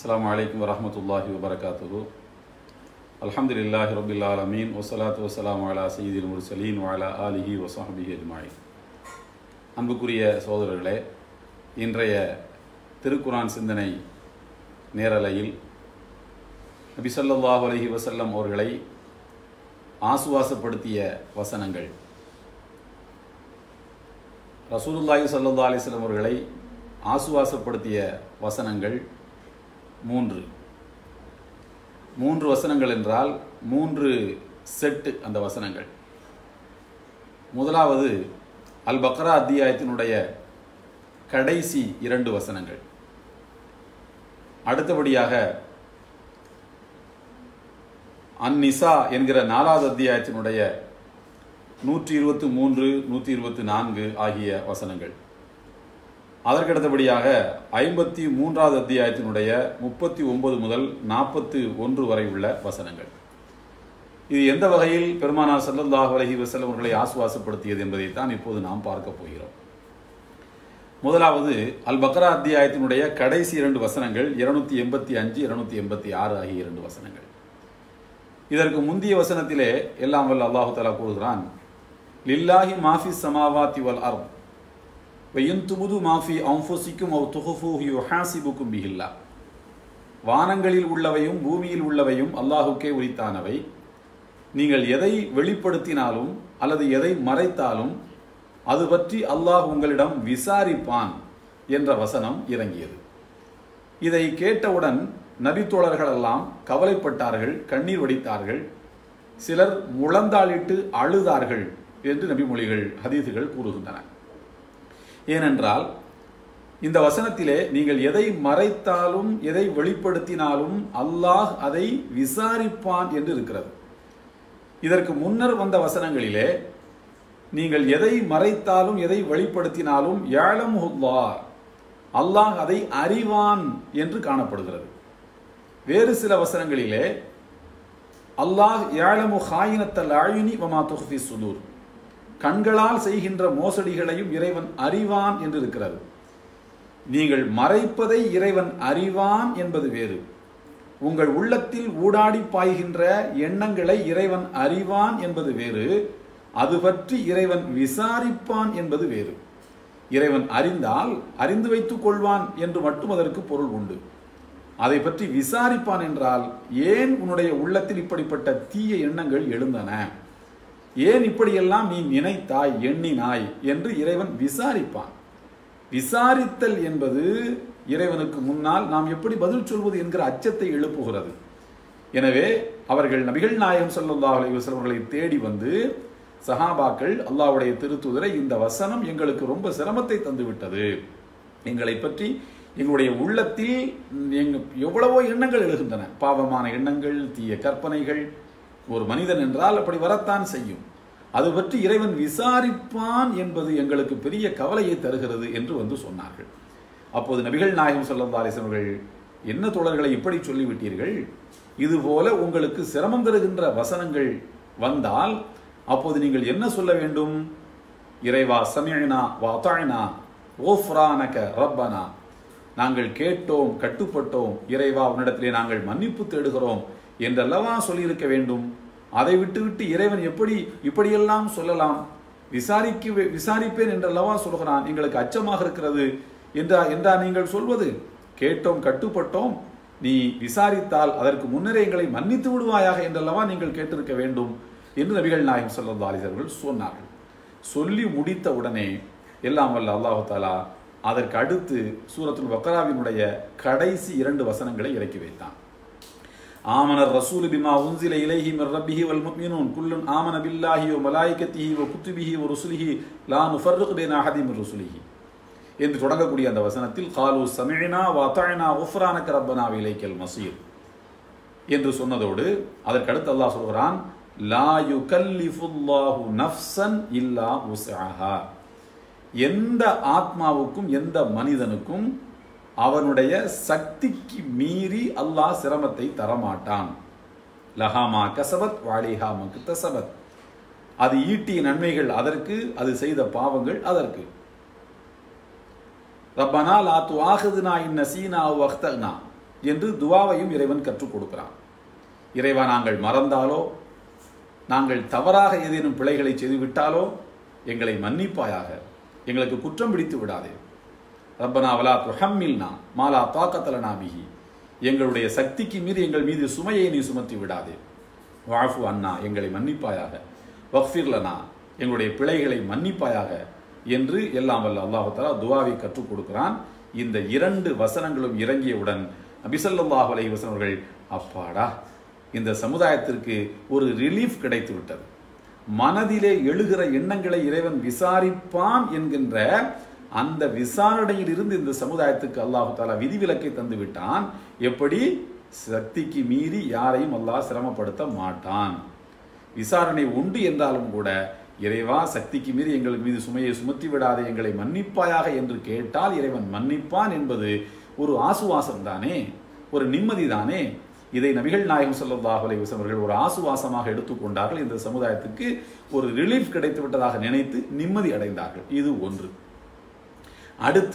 அஸ்ஸலாமு அலைக்கும் வரஹ்மத்துல்லாஹி வபரகாத்துஹு அல்ஹம்துலில்லாஹி ரபில் ஆலமீன் வசலாத்து வசலாம் அலா சயீதில் முர்சலீன் வஅலா ஆலிஹி வஸஹ்பிஹி அஜ்மாயின் அன்புக்குரிய சகோதரர்களே இன்றைய திருக்குரான் சிந்தனை நேரலையில் நபி ஸல்லல்லாஹு அலைஹி வஸல்லம் அவர்களை ஆசுவாசப்படுத்திய வசனங்கள் ரசூலுல்லாஹி ஸல்லல்லாஹு அலைஹி வஸல்லம் அவர்களை ஆசுவாசப்படுத்திய வசனங்கள் மூன்று மூன்று வசனங்கள் என்றால் மூன்று செட்டு அந்த வசனங்கள் முதலாவது அல் பக்ரா அத்தியாயத்தினுடைய கடைசி இரண்டு வசனங்கள் அடுத்தபடியாக அந்நிசா என்கிற நாலாவது அத்தியாயத்தினுடைய நூற்றி இருபத்தி மூன்று நூற்றி இருபத்தி நான்கு ஆகிய வசனங்கள் அதற்கடுத்தபடியாக ஐம்பத்தி மூன்றாவது அத்தியாயத்தினுடைய முப்பத்தி ஒன்பது முதல் நாற்பத்தி ஒன்று வரை உள்ள வசனங்கள் இது எந்த வகையில் பெருமானார் சல்லல்லாஹு அலஹி வசல்லம் அவர்களை ஆசுவாசப்படுத்தியது என்பதைத்தான் இப்போது நாம் பார்க்க போகிறோம் முதலாவது அல் பக்ரா அத்தியாயத்தினுடைய கடைசி இரண்டு வசனங்கள் இருநூத்தி எண்பத்தி அஞ்சு இருநூத்தி எண்பத்தி ஆறு ஆகிய இரண்டு வசனங்கள் இதற்கு முந்தைய வசனத்திலே எல்லாம் வல்ல அல்லாஹு தாலா கூறுகிறான் லில்லாஹி மாஃபி சமாவாத்தி வல் அர்த் வெயின் துமுது மாஃபி அவுஃபுசிக்கும் அவ் துஹுஃபூஹி யுஹாசிபுக்கும் பிஹில்லா வானங்களில் உள்ளவையும் பூமியில் உள்ளவையும் அல்லாஹுக்கே உரித்தானவை நீங்கள் எதை வெளிப்படுத்தினாலும் அல்லது எதை மறைத்தாலும் அது பற்றி அல்லாஹ் உங்களிடம் விசாரிப்பான் என்ற வசனம் இறங்கியது இதை கேட்டவுடன் நபித்தோழர்களெல்லாம் கவலைப்பட்டார்கள் கண்ணீர் வடித்தார்கள் சிலர் முழந்தாளிட்டு அழுதார்கள் என்று நபிமொழிகள் ஹதீதுகள் கூறுகின்றன ஏனென்றால் இந்த வசனத்திலே நீங்கள் எதை மறைத்தாலும் எதை வெளிப்படுத்தினாலும் அல்லாஹ் அதை விசாரிப்பான் என்று இருக்கிறது இதற்கு முன்னர் வந்த வசனங்களிலே நீங்கள் எதை மறைத்தாலும் எதை வெளிப்படுத்தினாலும் ஏழம் அல்லாஹ் அதை அறிவான் என்று காணப்படுகிறது வேறு சில வசனங்களிலே அல்லாஹ் ஏழமு ஹாயினத்தல் அழினி வமா துஹ்ஃபி சுதூர் கண்களால் செய்கின்ற மோசடிகளையும் இறைவன் அறிவான் என்று இருக்கிறது நீங்கள் மறைப்பதை இறைவன் அறிவான் என்பது வேறு உங்கள் உள்ளத்தில் ஊடாடி பாய்கின்ற எண்ணங்களை இறைவன் அறிவான் என்பது வேறு அது பற்றி இறைவன் விசாரிப்பான் என்பது வேறு இறைவன் அறிந்தால் அறிந்து வைத்துக் கொள்வான் என்று மட்டும் அதற்கு பொருள் உண்டு அதை பற்றி விசாரிப்பான் என்றால் ஏன் உன்னுடைய உள்ளத்தில் இப்படிப்பட்ட தீய எண்ணங்கள் எழுந்தன ஏன் இப்படியெல்லாம் நீ நினைத்தாய் எண்ணினாய் என்று இறைவன் விசாரிப்பான் விசாரித்தல் என்பது இறைவனுக்கு முன்னால் நாம் எப்படி பதில் சொல்வது என்கிற அச்சத்தை எழுப்புகிறது எனவே அவர்கள் நபிகள் நாயகம் சல்லா அலைவசம் அவர்களை தேடி வந்து சஹாபாக்கள் அல்லாவுடைய திருத்துதரை இந்த வசனம் எங்களுக்கு ரொம்ப சிரமத்தை தந்து விட்டது எங்களை பற்றி எங்களுடைய உள்ளத்தில் எவ்வளவோ எண்ணங்கள் எழுகின்றன பாவமான எண்ணங்கள் தீய கற்பனைகள் ஒரு மனிதன் என்றால் அப்படி வரத்தான் செய்யும் அது பற்றி இறைவன் விசாரிப்பான் என்பது எங்களுக்கு பெரிய கவலையை தருகிறது என்று வந்து சொன்னார்கள் அப்போது நபிகள் நாயகம் சொல்லா அவர்கள் என்ன தொடர்களை இப்படி சொல்லிவிட்டீர்கள் இதுபோல உங்களுக்கு சிரமம் தருகின்ற வசனங்கள் வந்தால் அப்போது நீங்கள் என்ன சொல்ல வேண்டும் இறைவா சமியனா வாத்தாயினா ஓஃப்ரானக ரப்பனா நாங்கள் கேட்டோம் கட்டுப்பட்டோம் இறைவா உன்னிடத்திலே நாங்கள் மன்னிப்பு தேடுகிறோம் என்றல்லவா சொல்லியிருக்க வேண்டும் அதை விட்டுவிட்டு இறைவன் எப்படி இப்படியெல்லாம் சொல்லலாம் விசாரிக்க விசாரிப்பேன் என்றல்லவா சொல்கிறான் எங்களுக்கு அச்சமாக இருக்கிறது என்றா என்றா நீங்கள் சொல்வது கேட்டோம் கட்டுப்பட்டோம் நீ விசாரித்தால் அதற்கு முன்னரே எங்களை மன்னித்து விடுவாயாக என்றல்லவா நீங்கள் கேட்டிருக்க வேண்டும் என்று நபிகள் நாயகம் சொல்லா அலிசர்கள் சொன்னார்கள் சொல்லி முடித்த உடனே எல்லாம் வல்ல அல்லாஹு தாலா அதற்கு அடுத்து சூரத்துல் பக்ராவினுடைய கடைசி இரண்டு வசனங்களை இறக்கி வைத்தான் ஆமனர் ரசூல் பிமா உன்சில இலைஹி மிர் ரப்பிஹி வல் முஃமினூன் குல்லுன் ஆமன பில்லாஹி வ மலாயிகத்திஹி வ குத்துபிஹி வ ருசுலிஹி லா நுஃபர்ரிகு பைன அஹதி மிர் ருசுலிஹி என்று தொடங்கக்கூடிய அந்த வசனத்தில் காலு சமிழினா வ அத்தஅனா குஃப்ரானக ரப்பனா இலைக்கல் மசீர் என்று சொன்னதோடு அதற்கு அடுத்து அல்லாஹ் சொல்கிறான் லா யுகல்லிஃபுல்லாஹு நஃப்சன் இல்லா உஸ்அஹா எந்த ஆத்மாவுக்கும் எந்த மனிதனுக்கும் அவனுடைய சக்திக்கு மீறி அல்லாஹ் சிரமத்தை தரமாட்டான் லஹாமா கசபத் வாலிஹா மக்தசபத் அது ஈட்டிய நன்மைகள் அதற்கு அது செய்த பாவங்கள் அதற்கு ரப்பனா லா துஆஹிதுனா இன் நசீனா அவ் அக்தனா என்று துவாவையும் இறைவன் கற்றுக் கொடுக்கிறான் இறைவா நாங்கள் மறந்தாலோ நாங்கள் தவறாக ஏதேனும் பிழைகளை செய்துவிட்டாலோ எங்களை மன்னிப்பாயாக எங்களுக்கு குற்றம் பிடித்து விடாதே ரப்பனா வலா துஹம்மில்னா மாலா தாக்கத்தலனா பிஹி எங்களுடைய சக்திக்கு மீறி எங்கள் மீது சுமையை நீ சுமத்தி விடாதே வாஃபு அண்ணா எங்களை மன்னிப்பாயாக வக்ஃபிர்லனா எங்களுடைய பிழைகளை மன்னிப்பாயாக என்று எல்லாம் வல்ல அல்லாஹாலா துவாவை கற்றுக் கொடுக்கிறான் இந்த இரண்டு வசனங்களும் இறங்கியவுடன் நபிசல்லாஹ் அலை வசனர்கள் அப்பாடா இந்த சமுதாயத்திற்கு ஒரு ரிலீஃப் கிடைத்து விட்டது மனதிலே எழுகிற எண்ணங்களை இறைவன் விசாரிப்பான் என்கின்ற அந்த விசாரணையில் இருந்து இந்த சமுதாயத்துக்கு அல்லாஹு தாலா விதிவிலக்கை தந்து விட்டான் எப்படி சக்திக்கு மீறி யாரையும் அல்லாஹ் சிரமப்படுத்த மாட்டான் விசாரணை உண்டு என்றாலும் கூட இறைவா சக்திக்கு மீறி எங்கள் மீது சுமையை சுமத்தி விடாதே எங்களை மன்னிப்பாயாக என்று கேட்டால் இறைவன் மன்னிப்பான் என்பது ஒரு ஆசுவாசம் தானே ஒரு நிம்மதி தானே இதை நபிகள் நாயகம் ஸல்லல்லாஹு அலைஹி வஸல்லம் அவர்கள் ஒரு ஆசுவாசமாக எடுத்துக்கொண்டார்கள் இந்த சமுதாயத்துக்கு ஒரு ரிலீஃப் கிடைத்து விட்டதாக நினைத்து நிம்மதி அடைந்தார்கள் இது ஒன்று அடுத்து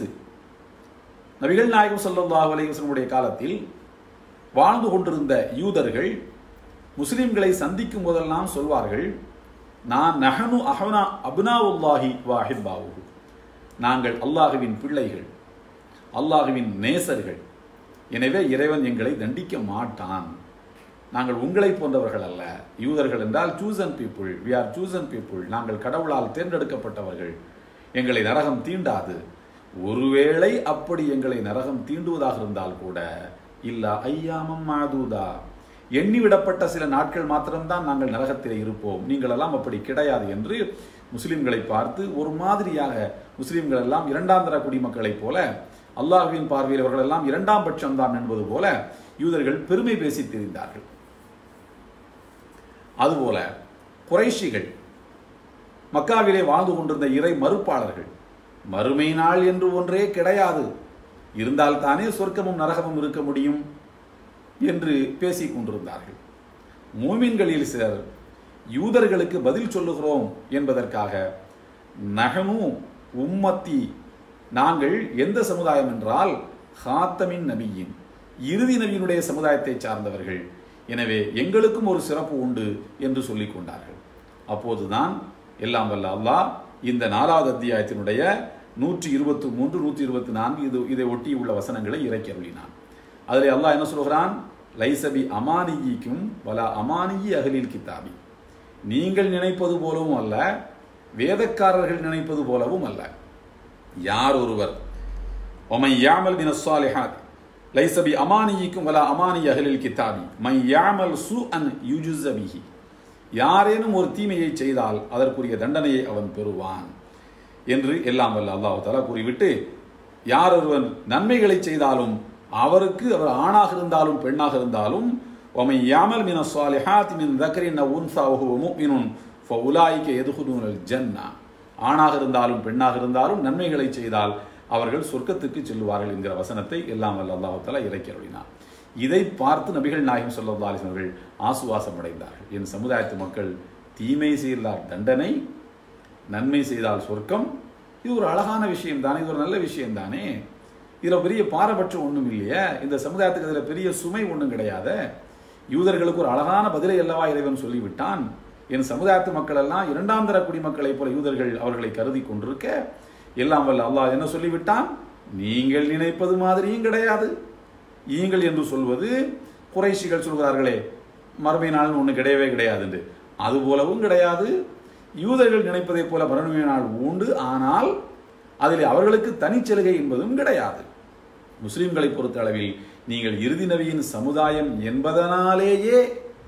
நபிகள் நாயகம் ஸல்லல்லாஹு அலைஹி வஸல்லம் காலத்தில் வாழ்ந்து கொண்டிருந்த யூதர்கள் முஸ்லிம்களை சந்திக்கும் போதெல்லாம் சொல்வார்கள் நான் நஹனு அஹனா அப்னாவுல்லாஹி வாஹிப்பாவு நாங்கள் அல்லாஹுவின் பிள்ளைகள் அல்லாஹுவின் நேசர்கள் எனவே இறைவன் எங்களை தண்டிக்க மாட்டான் நாங்கள் உங்களை போன்றவர்கள் அல்ல யூதர்கள் என்றால் chosen people we are chosen people நாங்கள் கடவுளால் தேர்ந்தெடுக்கப்பட்டவர்கள் எங்களை நரகம் தீண்டாது ஒருவேளை அப்படி எங்களை நரகம் தீண்டுவதாக இருந்தால் கூட இல்ல ஐயாமம் மாதூதா எண்ணிவிடப்பட்ட சில நாட்கள் மாத்திரம்தான் நாங்கள் நரகத்தில் இருப்போம் நீங்கள் எல்லாம் அப்படி கிடையாது என்று முஸ்லிம்களை பார்த்து ஒரு மாதிரியாக முஸ்லிம்கள் எல்லாம் இரண்டாம் தர குடிமக்களைப் போல அல்லாஹுவின் பார்வையில் அவர்கள் எல்லாம் இரண்டாம் பட்சம் தான் என்பது போல யூதர்கள் பெருமை பேசி தெரிந்தார்கள் அதுபோல குறைஷிகள் மக்காவிலே வாழ்ந்து கொண்டிருந்த இறை மறுப்பாளர்கள் மறுமை நாள் என்று ஒன்றே கிடையாது இருந்தால் தானே சொர்க்கமும் நரகமும் இருக்க முடியும் என்று பேசிக் கொண்டிருந்தார்கள் மூமின்களில் சிலர் யூதர்களுக்கு பதில் சொல்லுகிறோம் என்பதற்காக நகனு உம்மத்தி நாங்கள் எந்த சமுதாயம் என்றால் ஹாத்தமின் நபியின் இறுதி நபியினுடைய சமுதாயத்தை சார்ந்தவர்கள் எனவே எங்களுக்கும் ஒரு சிறப்பு உண்டு என்று சொல்லிக் கொண்டார்கள் அப்போதுதான் எல்லாம் வல்ல அல்லாஹ் இந்த நாலாவது அத்தியாயத்தினுடைய நூற்றி இருபத்தி மூன்று நூற்றி இருபத்தி நான்கு இது இதை ஒட்டி உள்ள வசனங்களை இறக்கி அருளினான் அதில் அல்லாஹ் என்ன சொல்கிறான் லைசபி அமானியிக்கும் வலா அமானியி அகலில் கித்தாபி நீங்கள் நினைப்பது போலவும் அல்ல வேதக்காரர்கள் நினைப்பது போலவும் அல்ல யார் ஒருவர் ஒமை யாமல் மின சாலிஹாத் லைசபி அமானியிக்கும் வலா அமானி அகலில் கித்தாபி மை யாமல் சு அன் யுஜுசபிஹி யாரேனும் ஒரு தீமையை செய்தால் அதற்குரிய தண்டனையை அவன் பெறுவான் என்று எல்லாம் வல்ல அல்லாஹு தாலா கூறிவிட்டு யார் ஒருவன் நன்மைகளை செய்தாலும் அவருக்கு அவர் ஆணாக இருந்தாலும் பெண்ணாக இருந்தாலும் ஒமை யாமல் மின சாலிஹாத் மின் தக்கரின் உன்சா வஹுவ முஃமினுன் ஃபஉலாயிக யதுகுலூனல் ஜன்னா ஆணாக இருந்தாலும் பெண்ணாக இருந்தாலும் நன்மைகளை செய்தால் அவர்கள் சொர்க்கத்துக்கு செல்வார்கள் என்கிற வசனத்தை எல்லாம் வல்ல அல்லாஹு தாலா இறக்கி அருளினார் இதை பார்த்து நபிகள் நாயகம் சொல்லா அவர்கள் ஆசுவாசம் அடைந்தார்கள் என் சமுதாயத்து மக்கள் தீமை செய்தால் தண்டனை நன்மை செய்தால் சொர்க்கம் இது ஒரு அழகான விஷயம் தானே இது ஒரு நல்ல விஷயம் தானே இதில் பெரிய பாரபட்சம் ஒன்றும் இல்லையே இந்த சமுதாயத்துக்கு இதில் பெரிய சுமை ஒன்றும் கிடையாது யூதர்களுக்கு ஒரு அழகான பதிலை அல்லவா இறைவன் சொல்லிவிட்டான் என் சமுதாயத்து மக்கள் எல்லாம் இரண்டாம் தர குடிமக்களைப் போல யூதர்கள் அவர்களை கருதி கொண்டிருக்க எல்லாம் வல்ல அல்லாஹ் என்ன சொல்லிவிட்டான் நீங்கள் நினைப்பது மாதிரியும் கிடையாது ஈங்கள் என்று சொல்வது குறைஷிகள் சொல்கிறார்களே மறுமை நாள்னு ஒன்று கிடையவே கிடையாது என்று அது போலவும் கிடையாது யூதர்கள் நினைப்பதைப் போல மறுமை நாள் உண்டு ஆனால் அதில் அவர்களுக்கு தனிச்சலுகை என்பதும் கிடையாது முஸ்லிம்களை பொறுத்த அளவில் நீங்கள் இறுதி நபியின் சமுதாயம் என்பதனாலேயே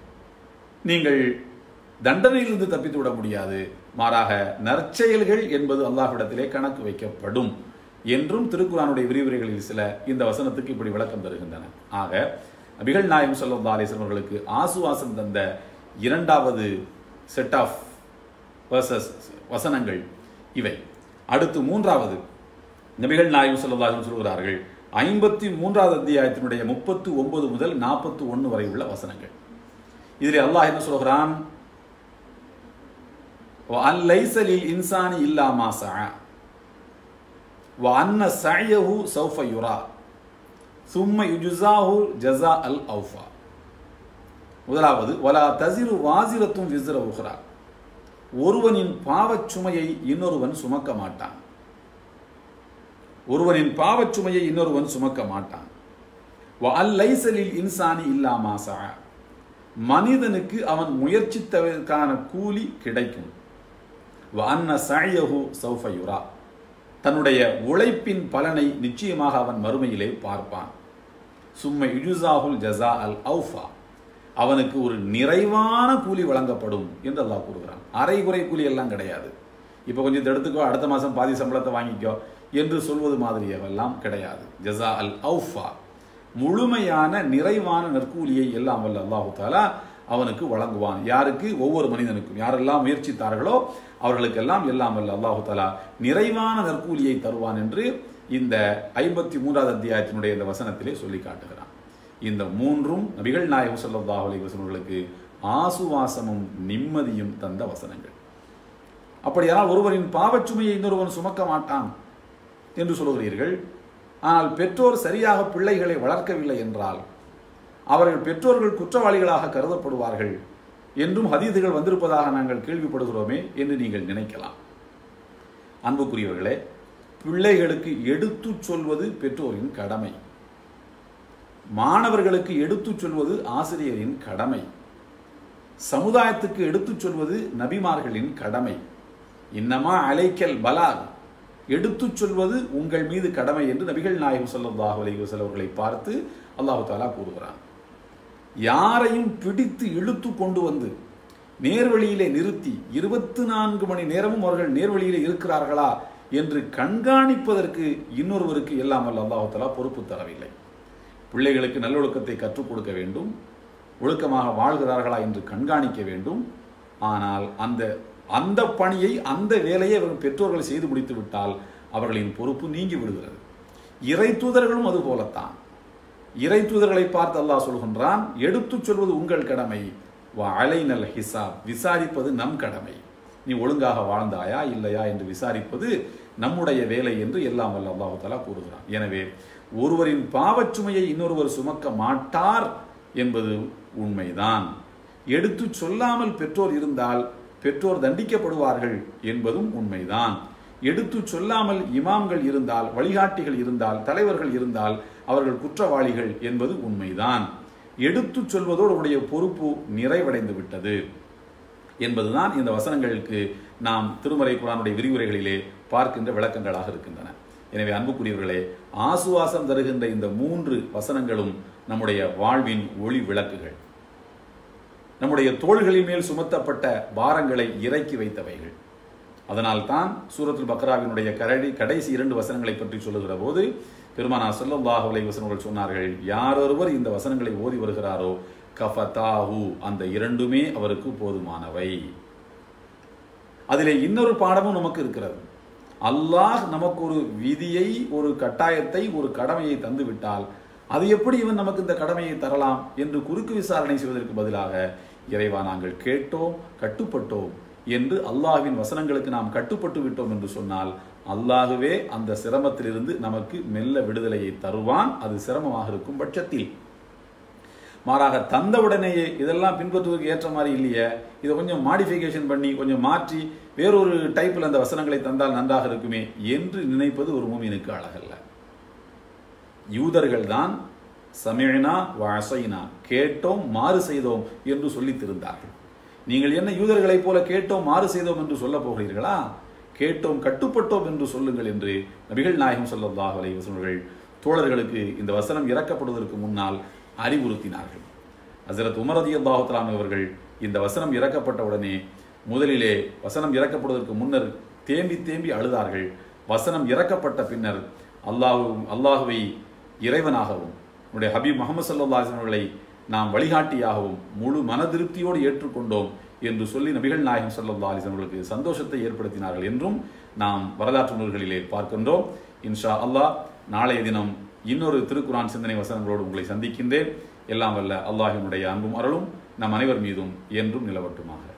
நீங்கள் தண்டனையிலிருந்து தப்பித்து விட முடியாது மாறாக நற்செயல்கள் என்பது அல்லாஹ்விடத்திலே கணக்கு வைக்கப்படும் என்றும் திருக்குறானுடைய விரிவுரைகளில் சில இந்த வசனத்துக்கு இப்படி விளக்கம் தருகின்றன ஆக நபிகள் நாயம் சொல்லா அலிஸ்லம் அவர்களுக்கு ஆசுவாசம் தந்த இரண்டாவது செட் ஆஃப் வர்சஸ் வசனங்கள் இவை அடுத்து மூன்றாவது நபிகள் நாயம் சொல்லா சொல்கிறார்கள் ஐம்பத்தி மூன்றாவது அத்தியாயத்தினுடைய முப்பத்து ஒன்பது முதல் நாற்பத்தி ஒன்று வரை உள்ள வசனங்கள் இதில் அல்லாஹ் என்ன சொல்கிறான் அல்லைசலில் இன்சானி இல்லா மாசா வஅன்ன சஅயஹு சௌஃப யுரா சும்ம யுஜுசாஹு ஜஸா அல் அவுஃபா முதலாவது வலா தசிரு வாசிரத்தும் விசிற உஹ்ரா ஒருவனின் பாவச் சுமையை இன்னொருவன் சுமக்க மாட்டான் ஒருவனின் பாவச் சுமையை இன்னொருவன் சுமக்க மாட்டான் அல்லைசலில் இன்சானி இல்லாமா சா மனிதனுக்கு அவன் முயற்சித்ததற்கான கூலி கிடைக்கும் வஅன்ன சஅயஹு சௌஃப யுரா தன்னுடைய உழைப்பின் பலனை நிச்சயமாக அவன் மறுமையிலே பார்ப்பான் சும்ம இஜுசாஹுல் ஜஸா அல் அவுஃபா அவனுக்கு ஒரு நிறைவான கூலி வழங்கப்படும் என்று அல்லாஹ் கூறுகிறான் அரைகுறை கூலி எல்லாம் கிடையாது இப்போ கொஞ்சம் எடுத்துக்கோ அடுத்த மாதம் பாதி சம்பளத்தை வாங்கிக்கோ என்று சொல்வது மாதிரியெல்லாம் கிடையாது ஜஸா அல் அவுஃபா முழுமையான நிறைவான நற்கூலியை எல்லாம் வல்ல அல்லாஹு தாலா அவனுக்கு வழங்குவான் யாருக்கு ஒவ்வொரு மனிதனுக்கும் யாரெல்லாம் முயற்சித்தார்களோ அவர்களுக்கெல்லாம் எல்லாம் வல்ல அல்லாஹு தாலா நிறைவான நற்கூலியை தருவான் என்று இந்த ஐம்பத்தி மூன்றாவது அத்தியாயத்தினுடைய இந்த வசனத்திலே சொல்லி காட்டுகிறான் இந்த மூன்றும் நபிகள் நாயகம் ஸல்லல்லாஹு அலைஹி வஸல்லுங்களுக்கு ஆசுவாசமும் நிம்மதியும் தந்த வசனங்கள் அப்படியானால் ஒருவரின் பாவச்சுமையை இன்னொருவன் சுமக்க மாட்டான் என்று சொல்கிறீர்கள் ஆனால் பெற்றோர் சரியாக பிள்ளைகளை வளர்க்கவில்லை என்றால் அவர்கள் பெற்றோர்கள் குற்றவாளிகளாக கருதப்படுவார்கள் என்றும் ஹதீதுகள் வந்திருப்பதாக நாங்கள் கேள்விப்படுகிறோமே என்று நீங்கள் நினைக்கலாம் அன்புக்குரியவர்களே பிள்ளைகளுக்கு எடுத்துச் சொல்வது பெற்றோரின் கடமை மாணவர்களுக்கு எடுத்துச் சொல்வது ஆசிரியரின் கடமை சமுதாயத்துக்கு எடுத்துச் சொல்வது நபிமார்களின் கடமை இன்னமா அலைக்கல் பலாக் எடுத்துச் சொல்வது உங்கள் மீது கடமை என்று நபிகள் நாயகம் ஸல்லல்லாஹு அலைஹி வஸல்லம் அவர்களை பார்த்து அல்லாஹு தாலா கூறுகிறான் யாரையும் பிடித்து இழுத்து கொண்டு வந்து நேர்வழியிலே நிறுத்தி இருபத்தி நான்கு மணி நேரமும் அவர்கள் நேர்வழியிலே இருக்கிறார்களா என்று கண்காணிப்பதற்கு இன்னொருவருக்கு எல்லாம் அல்ல அல்லாஹு தாலா பொறுப்பு தரவில்லை பிள்ளைகளுக்கு நல்லொழுக்கத்தை கற்றுக் கொடுக்க வேண்டும் ஒழுக்கமாக வாழ்கிறார்களா என்று கண்காணிக்க வேண்டும் ஆனால் அந்த அந்த பணியை அந்த வேலையை அவர்கள் பெற்றோர்கள் செய்து முடித்து விட்டால் அவர்களின் பொறுப்பு நீங்கி விடுகிறது இறை தூதர்களும் அது போலத்தான் இறை தூதர்களை பார்த்து அல்லாஹ் சொல்கின்றான் எடுத்துச் சொல்வது உங்கள் கடமை அலைநல் ஹிசாப் விசாரிப்பது நம் கடமை நீ ஒழுங்காக வாழ்ந்தாயா இல்லையா என்று விசாரிப்பது நம்முடைய வேலை என்று எல்லாம் வல்ல அல்லாஹு தாலா கூறுகிறான் எனவே ஒருவரின் பாவச்சுமையை இன்னொருவர் சுமக்க மாட்டார் என்பது உண்மைதான் எடுத்து சொல்லாமல் பெற்றோர் இருந்தால் பெற்றோர் தண்டிக்கப்படுவார்கள் என்பதும் உண்மைதான் எடுத்து சொல்லாமல் இமாம்கள் இருந்தால் வழிகாட்டிகள் இருந்தால் தலைவர்கள் இருந்தால் அவர்கள் குற்றவாளிகள் என்பது உண்மைதான் எடுத்து சொல்வதோடு உடைய பொறுப்பு நிறைவடைந்து விட்டது என்பதுதான் இந்த வசனங்களுக்கு நாம் திருமறை குரானுடைய விரிவுரைகளிலே பார்க்கின்ற விளக்கங்களாக இருக்கின்றன எனவே அன்புக்குரியவர்களே ஆசுவாசம் தருகின்ற இந்த மூன்று வசனங்களும் நம்முடைய வாழ்வின் ஒளி விளக்குகள் நம்முடைய தோள்களின் மேல் சுமத்தப்பட்ட பாரங்களை இறக்கி வைத்தவைகள் அதனால்தான் சூரத்துல் பக்ராவினுடைய கரடி கடைசி இரண்டு வசனங்களை பற்றி சொல்லுகிற போது பெருமானா சொல்லல்லாஹு அலைஹி வஸனங்கள் சொன்னார்கள் யாரொருவர் இந்த வசனங்களை ஓதி வருகிறாரோ கஃபதாஹு அந்த இரண்டுமே அவருக்கு போதுமானவை அதிலே இன்னொரு பாடமும் நமக்கு இருக்கிறது அல்லாஹ் நமக்கு ஒரு விதியை ஒரு கட்டாயத்தை ஒரு கடமையை தந்து விட்டால் அது எப்படி இவன் நமக்கு இந்த கடமையை தரலாம் என்று குறுக்கு விசாரணை செய்வதற்கு பதிலாக இறைவா நாங்கள் கேட்டோம் கட்டுப்பட்டோம் என்று அல்லாஹ்வின் வசனங்களுக்கு நாம் கட்டுப்பட்டு விட்டோம் என்று சொன்னால் அல்லாஹுவே அந்த சிரமத்திலிருந்து நமக்கு மெல்ல விடுதலையை தருவான் அது சிரமமாக இருக்கும் பட்சத்தில் மாறாக தந்தவுடனேயே இதெல்லாம் பின்பற்றுவதற்கு ஏற்ற மாதிரி இல்லையே இதை கொஞ்சம் மாடிஃபிகேஷன் பண்ணி கொஞ்சம் மாற்றி வேறொரு டைப்பில் அந்த வசனங்களை தந்தால் நன்றாக இருக்குமே என்று நினைப்பது ஒரு மூமினுக்கு அழகல்ல யூதர்கள் தான் சமீனா வாசைனா கேட்டோம் மாறு செய்தோம் என்று சொல்லித் திருந்தார்கள் நீங்கள் என்ன யூதர்களைப் போல கேட்டோம் மாறு செய்தோம் என்று சொல்ல போகிறீர்களா கேட்டோம் கட்டுப்பட்டோம் என்று சொல்லுங்கள் என்று நபிகள் நாயகம் சொல்லல்லாஹ் அலைவசனர்கள் தோழர்களுக்கு இந்த வசனம் இறக்கப்படுவதற்கு முன்னால் அறிவுறுத்தினார்கள் ஹசரத் உமரதி அல்லாஹுத்தலாம் அவர்கள் இந்த வசனம் இறக்கப்பட்ட உடனே முதலிலே வசனம் இறக்கப்படுவதற்கு முன்னர் தேம்பி தேம்பி அழுதார்கள் வசனம் இறக்கப்பட்ட பின்னர் அல்லாஹு அல்லாஹுவை இறைவனாகவும் நம்முடைய ஹபீப் முகமது சல்லா அவர்களை நாம் வழிகாட்டியாகவும் முழு மன திருப்தியோடு ஏற்றுக்கொண்டோம் என்று சொல்லி நபிகள் நாயகம் சல்லா அலிஸ் அவர்களுக்கு சந்தோஷத்தை ஏற்படுத்தினார்கள் என்றும் நாம் வரலாற்று நூல்களிலே பார்க்கின்றோம் இன்ஷா அல்லாஹ் நாளைய தினம் இன்னொரு திருக்குரான் சிந்தனை வசனங்களோடு உங்களை சந்திக்கின்றேன் எல்லாம் வல்ல அல்லாஹினுடைய அன்பும் அருளும் நம் அனைவர் மீதும் என்றும் நிலவட்டுமாக